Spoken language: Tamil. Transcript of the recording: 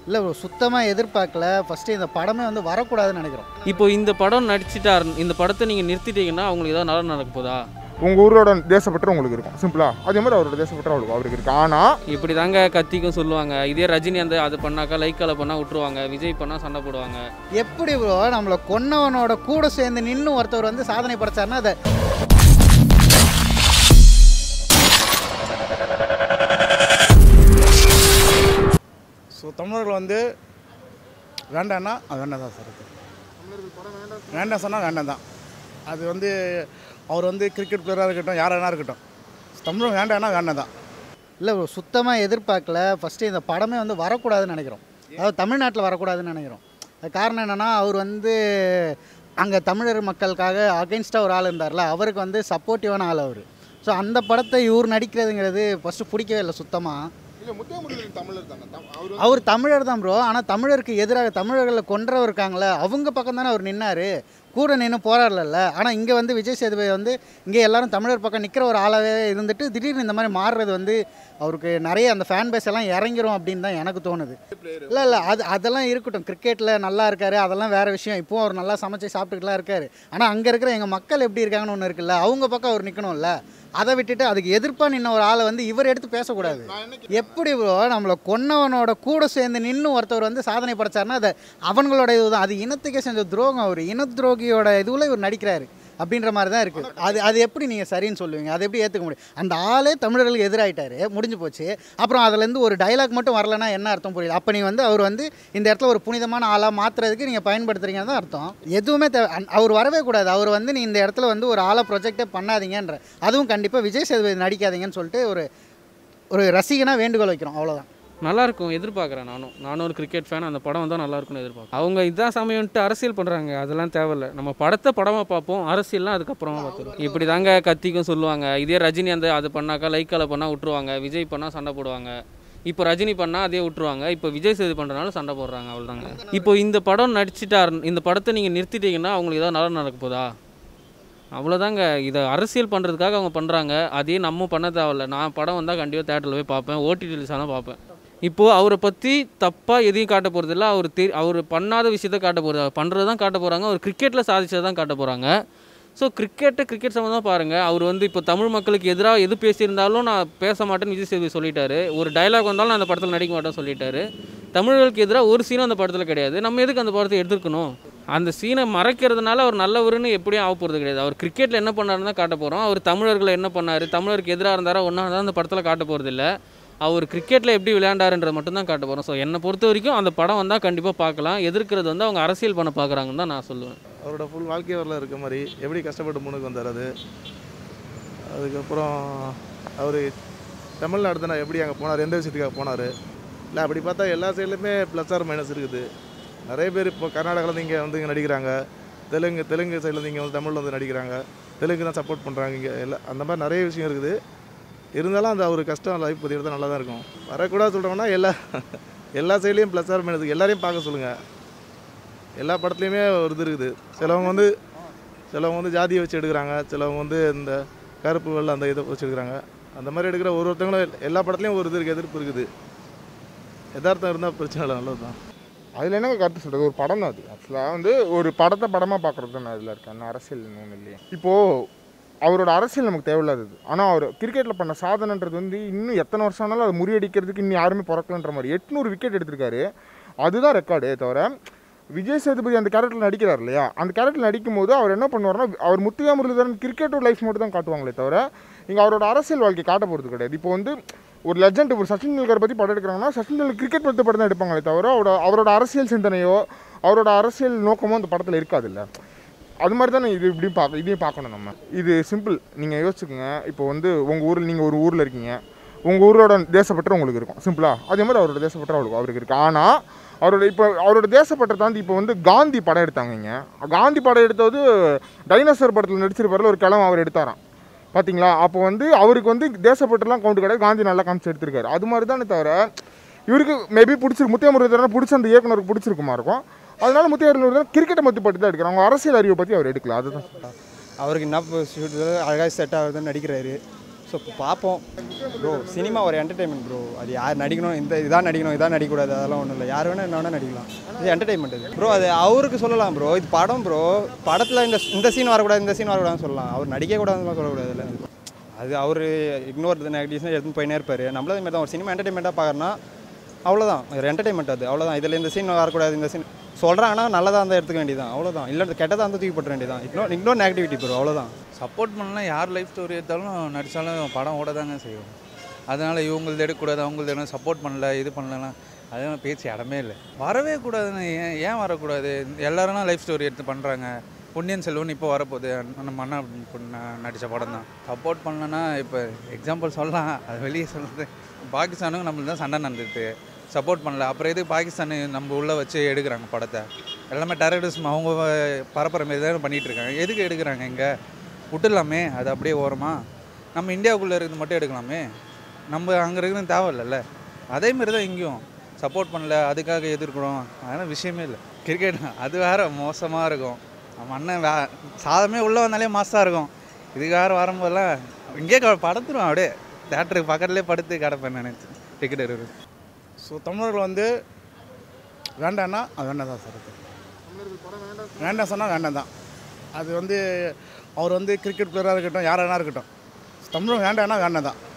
இல்லை சுத்தமாக எதிர்பார்க்கல ஃபஸ்ட்டு இந்த படமே வந்து வரக்கூடாதுன்னு நினைக்கிறோம் இப்போ இந்த படம் நடிச்சிட்டார் இந்த படத்தை நீங்கள் நிறுத்திட்டீங்கன்னா அவங்களுக்கு ஏதாவது நல்லா நடக்க போதா உங்கள் ஊரோட தேசப்பற்று உங்களுக்கு இருக்கும் சிம்பிளாக அதே மாதிரி அவரோட தேசப்பற்று அவருக்கு அவருக்கு இருக்குது ஆனால் இப்படி தாங்க கத்திக்கும் சொல்லுவாங்க இதே ரஜினி அந்த அது பண்ணாக்கா லைக்கால பண்ணால் விட்டுருவாங்க விஜய் பண்ணால் சண்டை போடுவாங்க எப்படி ப்ரோ நம்மளை கொன்னவனோட கூட சேர்ந்து நின்று ஒருத்தவர் வந்து சாதனை படைச்சாருன்னா அதை ஸோ தமிழர்கள் வந்து வேண்டாம்னா அது வேண்டாம் தான் சார் அது வேண்டாம் சொன்னால் வேண்டாம் தான் அது வந்து அவர் வந்து கிரிக்கெட் பிளேயராக இருக்கட்டும் யாரானா இருக்கட்டும் தமிழ் வேண்டாம்னா வேண்டாம் தான் இல்லை ப்ரோ சுத்தமாக எதிர்பார்க்கல ஃபஸ்ட்டு இந்த படமே வந்து வரக்கூடாதுன்னு நினைக்கிறோம் அதாவது தமிழ்நாட்டில் வரக்கூடாதுன்னு நினைக்கிறோம் அது காரணம் என்னென்னா அவர் வந்து அங்கே தமிழர் மக்களுக்காக அகைன்ஸ்டாக ஒரு ஆள் இருந்தார்ல அவருக்கு வந்து சப்போர்ட்டிவான ஆள் அவர் ஸோ அந்த படத்தை இவர் நடிக்கிறதுங்கிறது ஃபஸ்ட்டு பிடிக்கவே இல்லை சுத்தமாக இல்லை முத்தியாமுருகன் தமிழர் தானே அவர் அவர் தமிழர் தான் ப்ரோ ஆனால் தமிழருக்கு எதிராக தமிழர்களை கொன்றவர் இருக்காங்களே அவங்க பக்கம் தானே அவர் நின்னார் கூட நின்று போராடல ஆனால் இங்கே வந்து விஜய் சேதுபதி வந்து இங்கே எல்லாரும் தமிழர் பக்கம் நிற்கிற ஒரு ஆளாகவே இருந்துட்டு திடீர்னு இந்த மாதிரி மாறுறது வந்து அவருக்கு நிறைய அந்த ஃபேன் பேஸ் எல்லாம் இறங்கிரும் அப்படின்னு தான் எனக்கு தோணுது இல்லை இல்லை அது அதெல்லாம் இருக்கட்டும் கிரிக்கெட்டில் நல்லா இருக்காரு அதெல்லாம் வேறு விஷயம் இப்போவும் அவர் நல்லா சமைச்சு சாப்பிட்டுட்டுலாம் இருக்காரு ஆனால் அங்கே இருக்கிற எங்கள் மக்கள் எப்படி இருக்காங்கன்னு ஒன்று இருக்குல்ல அவங்க பக்கம் அவர் நிற்கணும்ல அதை விட்டுட்டு அதுக்கு எதிர்ப்பாக நின்ன ஒரு ஆளை வந்து இவர் எடுத்து பேசக்கூடாது எப்படி ப்ரோ நம்மளை கொன்னவனோட கூட சேர்ந்து நின்று ஒருத்தவர் வந்து சாதனை படைச்சாருன்னா அது அவங்களோட இதுதான் அது இனத்துக்கே செஞ்ச துரோகம் அவர் இன துரோகியோட இதுவில் இவர் நடிக்கிறாரு அப்படின்ற மாதிரி தான் இருக்குது அது அது எப்படி நீங்கள் சரின்னு சொல்லுவீங்க அதை எப்படி ஏற்றுக்க முடியும் அந்த ஆளே தமிழர்களுக்கு எதிராயிட்டாரு முடிஞ்சு போச்சு அப்புறம் அதுலேருந்து ஒரு டைலாக் மட்டும் வரலன்னா என்ன அர்த்தம் புரியல அப்போ நீங்கள் வந்து அவர் வந்து இந்த இடத்துல ஒரு புனிதமான ஆளாக மாற்றுறதுக்கு நீங்கள் பயன்படுத்துறீங்கன்னு தான் அர்த்தம் எதுவுமே தேவை அன்- அவர் வரவே கூடாது அவர் வந்து நீ இந்த இடத்துல வந்து ஒரு ஆளை ப்ரொஜெக்டே பண்ணாதீங்கன்ற அதுவும் கண்டிப்பாக விஜய் சேதுபதி நடிக்காதீங்கன்னு சொல்லிட்டு ஒரு ஒரு ரசிகனாக வேண்டுகோள் வைக்கிறோம் அவ்வளோதான் நல்லா இருக்கும் எதிர்பார்க்குறேன் நானும் நானும் ஒரு கிரிக்கெட் ஃபேன் அந்த படம் வந்தால் நல்லா இருக்கும்னு எதிர்பார்க்குறேன் அவங்க இதான் சமயம்ட்டு அரசியல் பண்ணுறாங்க அதெல்லாம் தேவையில்ல நம்ம படத்தை படமாக பார்ப்போம் அரசியல்லாம் அதுக்கப்புறமா பார்த்துருவோம் இப்படி தாங்க கத்திக்கும் சொல்லுவாங்க இதே ரஜினி அந்த அது பண்ணாக்கா லைக்கால பண்ணால் விட்டுருவாங்க விஜய் பண்ணால் சண்டை போடுவாங்க இப்போ ரஜினி பண்ணால் அதே விட்டுருவாங்க இப்போ விஜய் சேது பண்ணுறனால சண்டை போடுறாங்க அவ்வளோதாங்க இப்போ இந்த படம் நடிச்சிட்டார் இந்த படத்தை நீங்கள் நிறுத்திட்டீங்கன்னா அவங்களுக்கு ஏதாவது நல்லா நடக்க போதா அவ்வளோதாங்க இதை அரசியல் பண்ணுறதுக்காக அவங்க பண்ணுறாங்க அதே நம்ம பண்ண தேவையில்ல நான் படம் வந்தால் கண்டிப்பாக தேட்டரில் போய் பார்ப்பேன் ஓடிடி ரிலீஸ் ஆனால் பார்ப்பேன் இப்போது அவரை பற்றி தப்பாக எதையும் காட்ட போகிறதில்ல அவர் தெ அவர் பண்ணாத விஷயத்த காட்ட போகிறது அவர் பண்ணுறது தான் காட்ட போகிறாங்க அவர் கிரிக்கெட்டில் சாதிச்சதை தான் காட்ட போகிறாங்க ஸோ கிரிக்கெட்டை கிரிக்கெட் சம்மந்தமாக பாருங்கள் அவர் வந்து இப்போ தமிழ் மக்களுக்கு எதிராக எது பேசியிருந்தாலும் நான் பேச மாட்டேன்னு விஜய் சேதுபதி சொல்லிட்டாரு ஒரு டயலாக் வந்தாலும் நான் அந்த படத்தில் நடிக்க மாட்டேன்னு சொல்லிட்டாரு தமிழர்களுக்கு எதிராக ஒரு சீனும் அந்த படத்தில் கிடையாது நம்ம எதுக்கு அந்த படத்தை எடுத்துக்கணும் அந்த சீனை மறைக்கிறதுனால அவர் நல்லவருன்னு எப்படியும் ஆக போகிறது கிடையாது அவர் கிரிக்கெட்டில் என்ன பண்ணாருன்னு தான் காட்ட போகிறோம் அவர் தமிழர்களை என்ன பண்ணார் தமிழருக்கு எதிராக இருந்தாரா ஒன்றா தான் அந்த படத்தில் காட்ட போகிறது இல்லை அவர் கிரிக்கெட்டில் எப்படி விளையாண்டாருன்றது மட்டும் தான் காட்ட போகிறோம் ஸோ என்னை பொறுத்த வரைக்கும் அந்த படம் வந்தால் கண்டிப்பாக பார்க்கலாம் எதிர்க்கிறது வந்து அவங்க அரசியல் பண்ண பார்க்குறாங்கன்னு தான் நான் சொல்லுவேன் அவரோட ஃபுல் வாழ்க்கை வரல இருக்க மாதிரி எப்படி கஷ்டப்பட்டு முன்னுக்கு வந்தார் அது அதுக்கப்புறம் அவர் தமிழ்நாடு தானே எப்படி அங்கே போனார் எந்த விஷயத்துக்காக போனார் இல்லை அப்படி பார்த்தா எல்லா சைட்லையுமே ப்ளஸ் ஆர் மைனஸ் இருக்குது நிறைய பேர் இப்போ கர்நாடகாவில் இங்கே வந்து இங்கே நடிக்கிறாங்க தெலுங்கு தெலுங்கு சைடில் இங்கே வந்து தமிழில் வந்து நடிக்கிறாங்க தெலுங்கு தான் சப்போர்ட் பண்ணுறாங்க இங்கே எல்லாம் அந்த மாதிரி நிறைய விஷயம் இருக்குது இருந்தாலும் அந்த ஒரு கஷ்டம் லைஃப் பற்றி எடுத்தால் நல்லா தான் இருக்கும் வரக்கூடாது சொல்கிறோம்னா எல்லா எல்லா சைட்லேயும் ப்ளஸ் ஆர் மைனஸ் எல்லாரையும் பார்க்க சொல்லுங்கள் எல்லா படத்துலையுமே ஒரு இது இருக்குது சிலவங்க வந்து சிலவங்க வந்து ஜாதியை வச்சு எடுக்கிறாங்க சிலவங்க வந்து இந்த கருப்பு வெள்ளை அந்த இதை வச்சு எடுக்கிறாங்க அந்த மாதிரி எடுக்கிற ஒரு ஒருத்தவங்களும் எல்லா படத்துலையும் ஒரு இது இருக்குது எதிர்ப்பு இருக்குது யதார்த்தம் இருந்தால் பிரச்சனை இல்லை நல்லது தான் அதில் என்னங்க கருத்து சொல்கிறது ஒரு படம் தான் அது ஆக்சுவலாக வந்து ஒரு படத்தை படமாக பார்க்குறது தான் நான் இதில் இருக்கேன் நான் அரசியல் ஒன்றும் இல்லையே இப்போது அவரோட அரசியல் நமக்கு தேவையில்லாதது ஆனால் அவர் கிரிக்கெட்டில் பண்ண சாதனைன்றது வந்து இன்னும் எத்தனை வருஷம் ஆனாலும் அதை முறியடிக்கிறதுக்கு இன்னும் யாருமே பிறக்கலன்ற மாதிரி எட்நூறு விக்கெட் எடுத்திருக்காரு அதுதான் ரெக்கார்டே தவிர விஜய் சேதுபதி அந்த கேரக்டரில் நடிக்கிறார் இல்லையா அந்த கேரக்டரில் நடிக்கும்போது அவர் என்ன பண்ணுவார்னா அவர் முத்துயா முரளிதரன் கிரிக்கெட்டோட லைஃப் மட்டும் தான் காட்டுவாங்களே தவிர இங்கே அவரோட அரசியல் வாழ்க்கை காட்ட போகிறது கிடையாது இப்போ வந்து ஒரு லெஜண்ட் ஒரு சச்சின் டெண்டுல்கர் பற்றி படம் எடுக்கிறாங்கன்னா சச்சின் டெண்டுல்கர் கிரிக்கெட் பற்றி படம் தான் எடுப்பாங்களே தவிர அவரோட அவரோட அரசியல் சிந்தனையோ அவரோட அரசியல் நோக்கமோ அந்த படத்தில் இருக்காதுல்ல அது மாதிரி தானே இது இப்படியும் பார்க்க இதையும் பார்க்கணும் நம்ம இது சிம்பிள் நீங்கள் யோசிச்சுக்கோங்க இப்போ வந்து உங்கள் ஊரில் நீங்கள் ஒரு ஊரில் இருக்கீங்க உங்கள் ஊரோட தேசப்பற்று உங்களுக்கு இருக்கும் சிம்பிளாக அதே மாதிரி அவரோட தேசப்பற்று அவருக்கு அவருக்கு இருக்குது ஆனால் அவரோட இப்போ அவரோட தேசப்பற்றை தாண்டி இப்போ வந்து காந்தி படம் எடுத்தாங்க இங்கே காந்தி படம் எடுத்தது டைனோசர் படத்தில் நடிச்சிருப்பாரில் ஒரு கிழமை அவர் எடுத்தாராம் பார்த்தீங்களா அப்போ வந்து அவருக்கு வந்து தேசப்பற்றுலாம் கவுண்ட் கிடையாது காந்தி நல்லா காமிச்சு எடுத்திருக்காரு அது மாதிரி தானே தவிர இவருக்கு மேபி பிடிச்சிருக்கு முத்திய முருகன் பிடிச்ச அந்த இயக்குனருக்கு பிடிச்சிருக்குமா இருக்கும் அதனால முத்திய முருகன் கிரிக்கெட்டை பற்றி பற்றி தான் எடுக்கிறாங்க அவங்க அரசியல் அறிவை பற்றி அவர் எடுக்கல அதுதான் அவருக்கு என்ன ஷூட் அழகாக செட் ஆகுதுன்னு நடிக்கிறாரு ஸோ இப்போ பார்ப்போம் ப்ரோ சினிமா ஒரு என்டர்டைன்மெண்ட் ப்ரோ அது யார் நடிக்கணும் இந்த இதான் நடிக்கணும் இதான் நடிக்கக்கூடாது அதெல்லாம் ஒன்றும் இல்லை யார் வேணால் என்ன வேணால் நடிக்கலாம் இது என்டர்டைன்மெண்ட் இது ப்ரோ அது அவருக்கு சொல்லலாம் ப்ரோ இது படம் ப்ரோ படத்தில் இந்த இந்த சீன் வரக்கூடாது இந்த சீன் வரக்கூடாதுன்னு சொல்லலாம் அவர் நடிக்கக்கூடாதுன்னு சொல்லக்கூடாது இல்லை அது அவர் இக்னோர் நெகட்டிவ்ஸ் எடுத்துன்னு போயினே இருப்பார் நம்மள மாதிரி தான் ஒரு சினிமா என்டர்டைன்மெண்ட்டாக பார்க்குறனா அவ்வளோதான் ஒரு என்டர்டைன்மெண்ட் அது அவ்வளோதான் இதில் இந்த சீன் வரக்கூடாது இந்த சீன் சொல்கிறாங்கன்னா நல்லதாக இருந்தால் எடுத்துக்க வேண்டியதான் அவ்வளோதான் இல்லை கெட்டதாக இருந்தால் தூக்கி போட்டுற வேண்டியதான் இக்னோர் இக்னோர் நெகட்டிவிட்டி ப்ரோ அவ்வளோதான் சப்போர்ட் பண்ணலாம் யார் லைஃப் ஸ்டோரி எடுத்தாலும் நடித்தாலும் படம் ஓட தாங்க செய்யும் அதனால் இவங்களது எடுக்கக்கூடாது அவங்களது எடுக்கணும் சப்போர்ட் பண்ணல இது பண்ணலாம் அதெல்லாம் பேச்சு இடமே இல்லை வரவே கூடாதுன்னு ஏன் ஏன் வரக்கூடாது எல்லாரும் லைஃப் ஸ்டோரி எடுத்து பண்ணுறாங்க பொன்னியின் செல்வன் இப்போ வரப்போகுது நம்ம அண்ணா பொண்ணு நடித்த படம் தான் சப்போர்ட் பண்ணலன்னா இப்போ எக்ஸாம்பிள் சொல்லலாம் அது வெளியே சொல்கிறது பாகிஸ்தானுக்கும் நம்மளுக்கு தான் சண்டை நடந்துட்டு சப்போர்ட் பண்ணல அப்புறம் எதுக்கு பாகிஸ்தான் நம்ம உள்ளே வச்சு எடுக்கிறாங்க படத்தை எல்லாமே டெரரிசம் அவங்க பரப்புற மாரி தான் பண்ணிகிட்டு இருக்காங்க எதுக்கு எடுக்கிறாங்க இங்கே விட்டுடலாமே அது அப்படியே ஓரமா நம்ம இந்தியாவுக்குள்ளே இருந்து மட்டும் எடுக்கலாமே நம்ம அங்கே இருக்கிறது தேவையில்லைல்ல அதே மாதிரி தான் இங்கேயும் சப்போர்ட் பண்ணல அதுக்காக எதிர்க்கிறோம் அதெல்லாம் விஷயமே இல்லை கிரிக்கெட் அது வேற மோசமாக இருக்கும் நம்ம அண்ணன் வே சாதமே உள்ளே வந்தாலே மாசாக இருக்கும் இதுக்கு வேறு வரும்போதெல்லாம் இங்கே படுத்துருவோம் அப்படியே தேட்டருக்கு பக்கத்துலேயே படுத்து கிடப்பேன் நான் டிக்கெட் இருக்குது ஸோ தமிழர்கள் வந்து வேண்டான்னா அது வேண்டாம் தான் சார் அது வேண்டாம் சொன்னால் வேண்டாம் தான் அது வந்து அவர் வந்து கிரிக்கெட் பிளேயராக இருக்கட்டும் யாராக இருக்கட்டும் தமிழ் வேண்டாம்னா வேண்டாம் தான்